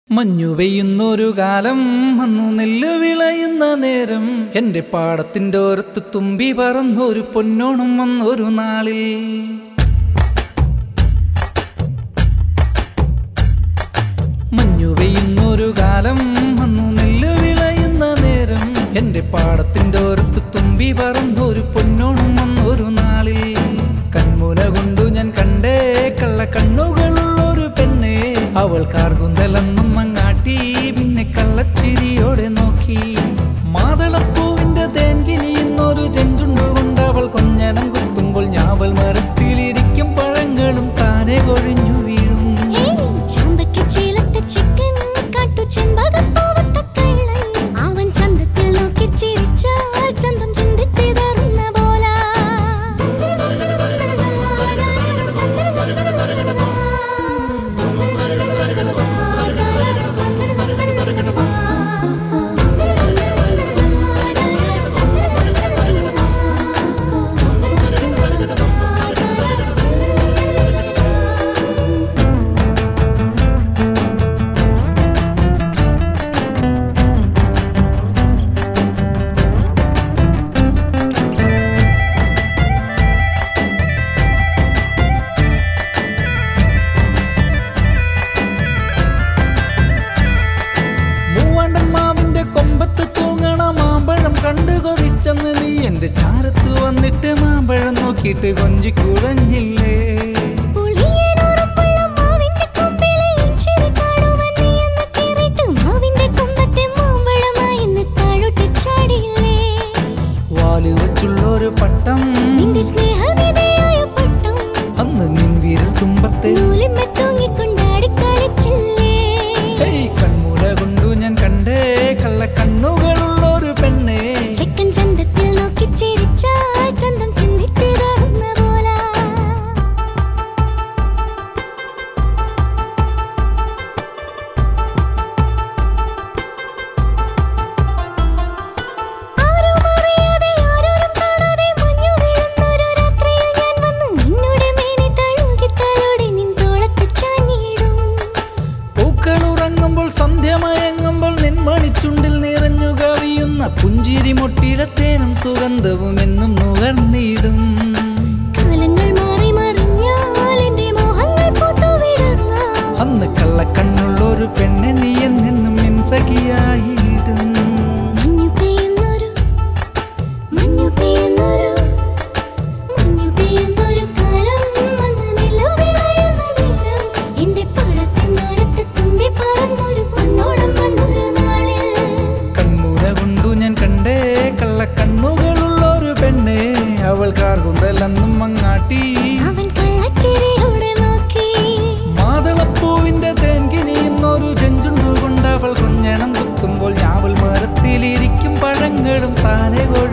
മഞ്ഞു പെയ്യുന്നൊരു കാലം അന്നു നെല്ല് വിളയുന്ന നേരം എന്റെ പാടത്തിന്റെ ഓരത്ത് തുമ്പി പറന്നൊരു പൊന്നോണം വന്നൊരു നാളിൽ മഞ്ഞു പെയ്യുന്നൊരു കാലം അന്നു നെല്ല് വിളയുന്ന നേരം എന്റെ പാടത്തിന്റെ ഓരത്ത് തുമ്പി പറന്നൊരു പൊന്നോണം വന്നൊരു നാളിൽ കൺമുന കൊണ്ടു ഞാൻ കണ്ടേ കള്ള കണ്ണുകളുള്ളൊരു പെണ്ണെ അവൾ കാർകുന്തലെന്നും അങ്ങാട്ടി പിന്നെ കള്ളച്ചിരിയോടെ നോക്കി മാതളപ്പൂവിന്റെ തേൻകിനിയുന്നൊരു ചെഞ്ചുണ്ടു കൊണ്ട് അവൾ കൊഞ്ഞണം കുത്തുമ്പോൾ ഞാവൽ മരത്തിലിരിക്കും പഴങ്ങളും താനെ കൊഴിഞ്ഞു വീഴും ഏയ് ചമ്പയ്ക്ക് ചേലത്തെ ചിക്കൻ കാട്ടു ചെമ്പകപ്പൂവത്തെ കള്ളൻ അവൻ ചന്തത്തിൽ നോക്കി ചിരിച്ചാൽ ചന്തം ചിന്തിച്ചിതറുന്ന പോലാ മൂവാണ്ടൻ മാവിന്റെ കൊമ്പത്ത് തൂങ്ങണ മാമ്പഴം കണ്ടു കൊതിച്ചെന്ന് നീ എന്റെ ചാരത്ത് വന്നിട്ട് മാമ്പഴം നോക്കിയിട്ട് കൊഞ്ചി കുഴഞ്ഞില്ലേ പുളിയനൂറുപ്പുള്ള മാവിന്റെ കൊമ്പിലെ ഇഞ്ചിരി കാണുവാൻ നീ എന്ന് കേറിയിട്ട് മാവിന്റെ കൊമ്പത്തെ മാമ്പഴമായി ഇന്ന് താഴോട്ട് ചാടിയില്ലേ വാല് വെച്ചുള്ളൊരു പട്ടം നിന്റെ സ്നേഹനിധിയായ പട്ടം അന്ന് നിൻ വിരൽ തുമ്പത്തെ നൂലിന്മേ തൂങ്ങിക്കൊണ്ടാടി കളിച്ചില്ലേ ഹേയ് കൺമൂല കൊണ്ടു ഞാൻ കണ്ടേ കള്ള കണ്ണുകളുള്ളൊരു പെണ്ണെ ചെക്കൻ ചന്തത്തിൽ നോക്കി ചിരിച്ചാൽ ചന്തം ചിന്തിച്ചിതറുന്ന പോലാ ആരും അറിയാതെ ആരോരും കാണാതെ മഞ്ഞു വീഴുന്നൊരു രാത്രിയിൽ ഞാൻ വന്ന് നിന്നുടെ മേനി തഴുകി തലോടി നിൻ തോളത്ത് ചാഞ്ഞിടും പൂക്കൾ ഉറങ്ങുമ്പോൾ സന്ധ്യ മയങ്ങുമ്പോൾ നിൻമണിച്ചുണ്ടിൽ നിറഞ്ഞു കവിയുന്ന പുഞ്ചിരി മുട്ടിടത്തേനും സുഗന്ധവും എന്നും നുകർന്നിടും കാലങ്ങൾ മാറി മറിഞ്ഞാൽ എന്റെ മോഹങ്ങൾ പൂത്തുവിടർന്നാൽ അന്ന് കള്ളക്കണ്ണുള്ളൊരു പെണ്ണെ നീ എന്നെന്നും മിൻസഖിയായിടും മഞ്ഞു പെയ്യുന്നൊരു മഞ്ഞു പെയ്യുന്നൊരു മഞ്ഞു പെയ്യുന്നൊരു കാലം വന്ന് നിലവിളയുന്ന നേരം എന്റെ പാടത്തിനോരത്ത് തുമ്പി പറന്നൊരു പൊന്നോളം വന്നൊരു നാളിൽ കൺമുന കൊണ്ടു ഞാൻ കണ്ടേ കള്ളക്കണ്ണുകളുള്ളൊരു പെണ്ണെ അവൾ കാർകുന്തലെന്നും അങ്ങാട്ടി അവൻ കള്ളച്ചിരിയോടെ നോക്കി മാതളപ്പൂവിന്റെ തേൻകിനിയുന്നൊരു ചെഞ്ചുണ്ടു കൊണ്ട് അവൾ കുഞ്ഞണം കുത്തുമ്പോൾ ഞാവൽ മരത്തിലിരിക്കും പഴങ്ങളും താനെ കൊഴി